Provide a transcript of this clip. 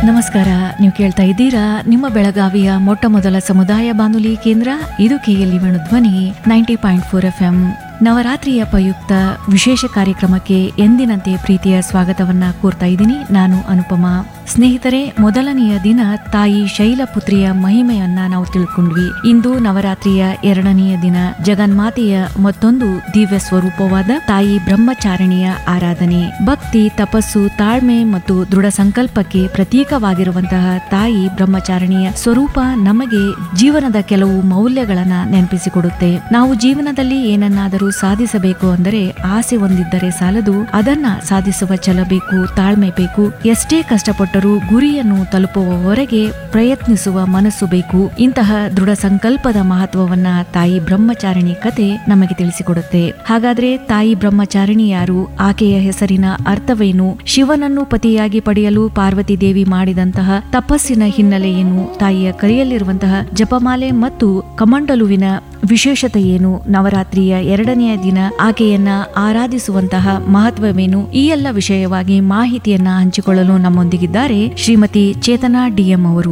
ನಮಸ್ಕಾರ ನೀವು ಕೇಳ್ತಾ ಇದ್ದೀರಾ ನಿಮ್ಮ ಬೆಳಗಾವಿಯ ಮೊಟ್ಟ ಮೊದಲ ಸಮುದಾಯ ಬಾನುಲಿ ಕೇಂದ್ರ ಇದು KLE Dhwani ninety point four F M ನವರಾತ್ರಿಯ ಪ್ರಯುಕ್ತ ವಿಶೇಷ ಕಾರ್ಯಕ್ರಮಕ್ಕೆ ಎಂದಿನಂತೆ ಪ್ರೀತಿಯ ಸ್ವಾಗತವನ್ನ ಕೋರ್ತಾ ಇದ್ದೀನಿ ನಾನು ಅನುಪಮ ಸ್ನೇಹಿತರೆ ಮೊದಲನೆಯ ದಿನ ತಾಯಿ ಶೈಲಪುತ್ರಿಯ ಮಹಿಮೆಯನ್ನ ನಾವು ತಿಳ್ಕೊಂಡ್ವಿ ಇಂದು ನವರಾತ್ರಿಯ ಎರಡನೆಯ ದಿನ ಜಗನ್ಮಾತೆಯ ಮತ್ತೊಂದು ದಿವ್ಯ ಸ್ವರೂಪವಾದ ತಾಯಿ ಬ್ರಹ್ಮಚಾರಿಣಿಯ ಆರಾಧನೆ ಭಕ್ತಿ ತಪಸ್ಸು ತಾಳ್ಮೆ ಮತ್ತು ದೃಢ ಸಂಕಲ್ಪಕ್ಕೆ ಪ್ರತೀಕವಾಗಿರುವಂತಹ ತಾಯಿ ಬ್ರಹ್ಮಚಾರಿಣಿಯ ಸ್ವರೂಪ ನಮಗೆ ಜೀವನದ ಕೆಲವು ಮೌಲ್ಯಗಳನ್ನ ನೆನಪಿಸಿಕೊಡುತ್ತೆ ನಾವು ಜೀವನದಲ್ಲಿ ಏನನ್ನಾದರೂ ಸಾಧಿಸಬೇಕು ಅಂದರೆ ಆಸೆ ಹೊಂದಿದ್ದರೆ ಸಾಲದು ಅದನ್ನ ಸಾಧಿಸುವ ಛಲ ಬೇಕು ತಾಳ್ಮೆ ಬೇಕು ಎಷ್ಟೇ ಕಷ್ಟಪಟ್ಟರೂ ಗುರಿಯನ್ನು ತಲುಪುವವರೆಗೆ ಪ್ರಯತ್ನಿಸುವ ಮನಸ್ಸು ಬೇಕು ಇಂತಹ ದೃಢ ಸಂಕಲ್ಪದ ಮಹತ್ವವನ್ನ ತಾಯಿ ಬ್ರಹ್ಮಚಾರಿಣಿ ಕತೆ ನಮಗೆ ತಿಳಿಸಿಕೊಡುತ್ತೆ ಹಾಗಾದ್ರೆ ತಾಯಿ ಬ್ರಹ್ಮಚಾರಿಣಿ ಯಾರು ಆಕೆಯ ಹೆಸರಿನ ಅರ್ಥವೇನು ಶಿವನನ್ನು ಪತಿಯಾಗಿ ಪಡೆಯಲು ಪಾರ್ವತಿ ದೇವಿ ಮಾಡಿದಂತಹ ತಪಸ್ಸಿನ ಹಿನ್ನೆಲೆ ಏನು ತಾಯಿಯ ಕೈಯಲ್ಲಿರುವಂತಹ ಜಪಮಾಲೆ ಮತ್ತು ಕಮಂಡಲುವಿನ ವಿಶೇಷತೆ ಏನು ನವರಾತ್ರಿಯ ಎರಡನೆಯ ದಿನ ಆಕೆಯನ್ನ ಆರಾಧಿಸುವಂತಹ ಮಹತ್ವವೇನು ಈ ಎಲ್ಲ ವಿಷಯವಾಗಿ ಮಾಹಿತಿಯನ್ನ ಹಂಚಿಕೊಳ್ಳಲು ನಮ್ಮೊಂದಿಗಿದ್ದಾರೆ ಶ್ರೀಮತಿ ಚೇತನಾ ಡಿಎಂ ಅವರು